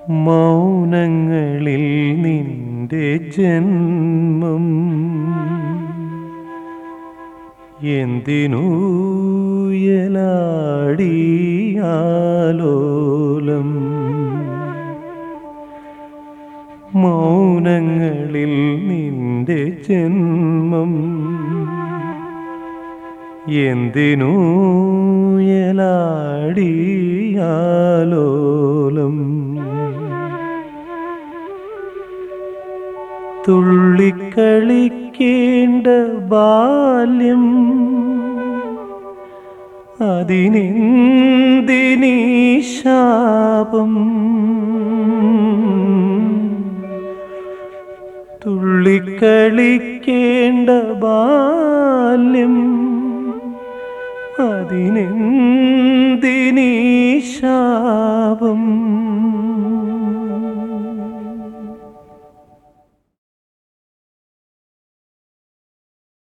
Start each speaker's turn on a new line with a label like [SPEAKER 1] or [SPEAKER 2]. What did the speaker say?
[SPEAKER 1] മൗനങ്ങളിൽ നിന്റെ ജന്മം എന്തിനൂയലാടിയാലോലം മൗനങ്ങളിൽ നിന്റെ ജന്മം എന്തിനൂയലാടിയാലോലം തുള്ളിക്കളിക്കേണ്ട ബാല്യം അതിനെന്തിനീ ശാപം തുള്ളിക്കളിക്കേണ്ട ബാല്യം അതിനെന്തിനീ ശാപം